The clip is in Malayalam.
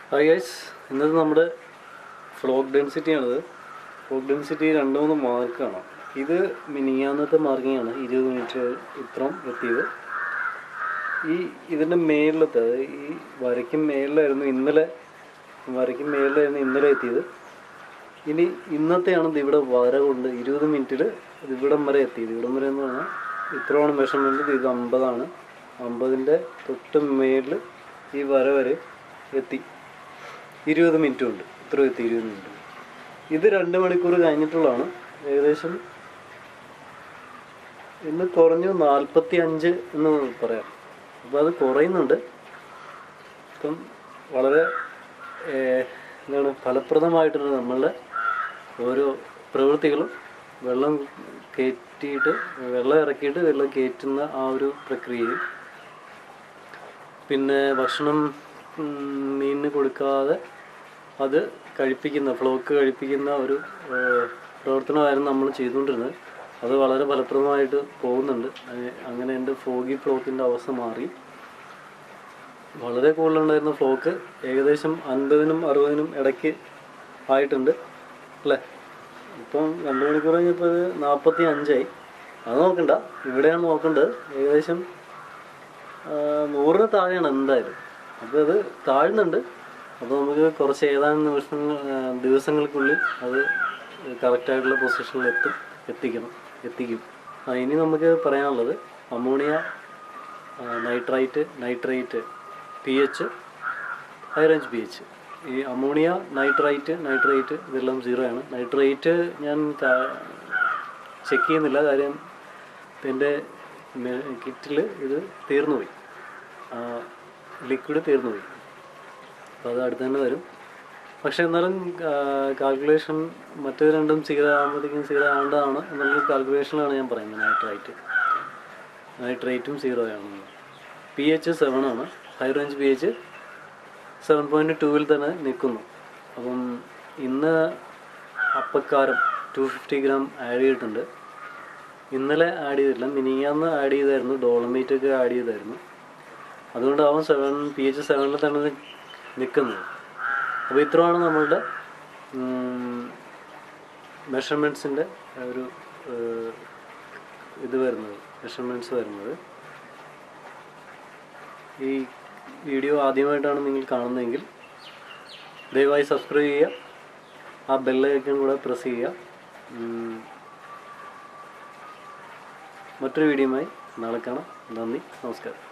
ഹായ് ഗൈസ് ഇന്നത്തെ നമ്മുടെ ഫ്ലോക്ക് ഡെൻസിറ്റിയാണിത് ഫ്ലോക്ക് ഡെൻസിറ്റി രണ്ട് മൂന്ന് മാർക്കാണ് ഇത് മിനിയാന്നത്തെ മാർക്കിംഗ് ആണ് ഇരുപത് മിനിറ്റ് ഇത്രയും എത്തിയത് ഈ ഇതിൻ്റെ മേളിലത്തെ അതായത് ഈ വരയ്ക്കും മേളിലായിരുന്നു ഇന്നലെ വരയ്ക്കും മേളിലായിരുന്നു ഇന്നലെ എത്തിയത് ഇനി ഇന്നത്തെയാണ് ഇത് ഇവിടെ വര കൊണ്ട് ഇരുപത് മിനിറ്റിൽ ഇത് ഇവിടം വരെ എത്തിയത് ഇവിടം വരെ എന്ന് പറഞ്ഞാൽ ഇത്രയാണ് മെഷർമെൻറ്റ് ഇത് അമ്പതാണ് അമ്പതിൻ്റെ തൊട്ട് മേളിൽ ഈ വര വരെ എത്തി ഇരുപത് മിനിറ്റ് കൊണ്ട് ഇത്ര എത്തി ഇരുപത് മിനിറ്റ് ഇത് രണ്ട് മണിക്കൂർ കഴിഞ്ഞിട്ടുള്ളതാണ് ഏകദേശം ഇന്ന് കുറഞ്ഞു നാൽപ്പത്തി അഞ്ച് എന്ന് പറയാം അപ്പോൾ അത് കുറയുന്നുണ്ട് ഇപ്പം വളരെ ഏഹ്, എന്താണ് ഫലപ്രദമായിട്ടുണ്ട് നമ്മളുടെ ഓരോ പ്രവൃത്തികളും വെള്ളം കയറ്റിയിട്ട് വെള്ളം ഇറക്കിയിട്ട് വെള്ളം കയറ്റുന്ന ആ ഒരു പ്രക്രിയയും പിന്നെ ഭക്ഷണം ഉം, മീനിന് കൊടുക്കാതെ അത് കഴിപ്പിക്കുന്ന ഫ്ലോക്ക് കഴിപ്പിക്കുന്ന ഒരു ഏഹ്, പ്രവർത്തനമായിരുന്നു നമ്മൾ ചെയ്തുകൊണ്ടിരുന്നത് അത് വളരെ ഫലപ്രദമായിട്ട് പോകുന്നുണ്ട് അത് അങ്ങനെ എൻ്റെ ഫോഗി ഫ്ലോക്കിൻ്റെ അവസ്ഥ മാറി വളരെ കൂടുതലുണ്ടായിരുന്ന ഫ്ലോക്ക് ഏകദേശം അൻപതിനും അറുപതിനും ഇടയ്ക്ക് ആയിട്ടുണ്ട് അല്ലേ ഇപ്പം രണ്ട് മണിക്കൂർ കഴിഞ്ഞപ്പോൾ ഇത് നാൽപ്പത്തി അഞ്ചായി അത് നോക്കണ്ട ഇവിടെയാണ് നോക്കേണ്ടത് ഏകദേശം ആ, നൂറിന് താഴെയാണ് എന്തായാലും അപ്പോൾ അത് താഴ്ന്നുണ്ട് അപ്പോൾ നമുക്ക് കുറച്ച് ഏതാനും നിമിഷങ്ങൾ ആ, ദിവസങ്ങൾക്കുള്ളിൽ അത് കറക്റ്റായിട്ടുള്ള പൊസിഷനിൽ എത്തും എത്തിക്കണം എത്തിക്കും ആ, ഇനി നമുക്ക് പറയാനുള്ളത് ammonia nitrite nitrate P H high range P H ഈ അമോണിയ നൈട്രൈറ്റ് നൈട്രേറ്റ് ഇതെല്ലാം സീറോ ആണ് നൈട്രേറ്റ് ഞാൻ ചെക്ക് ചെയ്യുന്നില്ല കാര്യം എൻ്റെ കിറ്റിൽ ഇത് തീർന്നു പോയി ലിക്വിഡ് തീർന്നു പോയി അപ്പോൾ അത് അടുത്ത് തന്നെ വരും പക്ഷെ എന്നാലും കാൽക്കുലേഷൻ മറ്റേ രണ്ടും സീറോ ആകുമ്പോഴത്തേക്കും സീറോ ആവേണ്ടതാണ് എന്നുള്ള കാൽക്കുലേഷനിലാണ് ഞാൻ പറയുന്നത് നൈട്രൈറ്റ് നൈട്രേറ്റും സീറോ ആണ് പി എച്ച് സെവൻ ആണ് high range P H seven point ടൂവിൽ തന്നെ നിൽക്കുന്നു അപ്പം ഇന്ന് അപ്പക്കാരം ടു ഫിഫ്റ്റി ഗ്രാം ആഡ് ചെയ്തിട്ടുണ്ട് ഇന്നലെ ആഡ് ചെയ്തിട്ടില്ല മിനിയാന്ന് ആഡ് ചെയ്തായിരുന്നു ഡോളമീറ്റ് ഒക്കെ ആഡ് ചെയ്തായിരുന്നു അതുകൊണ്ടാവും സെവൻ പി എച്ച് സെവനിൽ തന്നെ നി- നിൽക്കുന്നത് അപ്പോൾ ഇത്രയാണ് നമ്മളുടെ മെഷർമെൻറ്റ്സിൻ്റെ ഒരു ഏഹ്, ഇത് വരുന്നത് മെഷർമെൻറ്റ്സ് വരുന്നത് ഈ വീഡിയോ ആദ്യമായിട്ടാണ് നിങ്ങൾ കാണുന്നതെങ്കിൽ ദയവായി സബ്സ്ക്രൈബ് ചെയ്യുക ആ ബെല്ലൈക്കൺ കൂടെ പ്രസ് ചെയ്യുക ഉം. മറ്റൊരു വീഡിയോയുമായി നാളെ കാണാം നന്ദി നമസ്കാരം